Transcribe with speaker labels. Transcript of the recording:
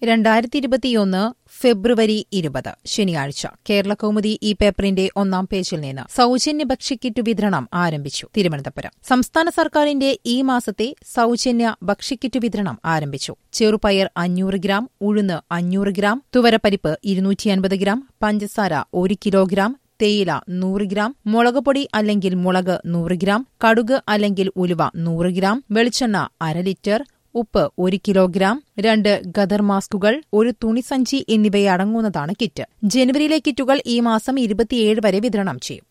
Speaker 1: രണ്ടായിരത്തി ഇരുപത്തിയൊന്ന് ഫെബ്രുവരി ഇരുപത് ശനിയാഴ്ച കേരള കൗമുദി ഈ പേപ്പറിന്റെ ഒന്നാം പേജിൽ നിന്ന് സൌജന്യ ഭക്ഷ്യക്കിറ്റ് വിതരണം ആരംഭിച്ചു തിരുവനന്തപുരം സംസ്ഥാന സർക്കാരിന്റെ ഈ മാസത്തെ സൌജന്യ ഭക്ഷ്യക്കിറ്റ് വിതരണം ആരംഭിച്ചു ചെറുപയർ അഞ്ഞൂറ് ഗ്രാം ഉഴുന്ന് അഞ്ഞൂറ് ഗ്രാം തുവരപ്പരിപ്പ് ഇരുന്നൂറ്റി അൻപത് ഗ്രാം പഞ്ചസാര ഒരു കിലോഗ്രാം തേയില നൂറ് ഗ്രാം മുളകുപൊടി അല്ലെങ്കിൽ മുളക് നൂറ് ഗ്രാം കടുക് അല്ലെങ്കിൽ ഉലുവ നൂറ് ഗ്രാം വെളിച്ചെണ്ണ അര ലിറ്റർ ഉപ്പ് ഒരു കിലോഗ്രാം രണ്ട് ഗദർ മാസ്കുകൾ ഒരു തുണിസഞ്ചി എന്നിവയടങ്ങുന്നതാണ് കിറ്റ് ജനുവരിയിലെ കിറ്റുകൾ ഈ മാസം ഇരുപത്തിയേഴ് വരെ വിതരണം ചെയ്യും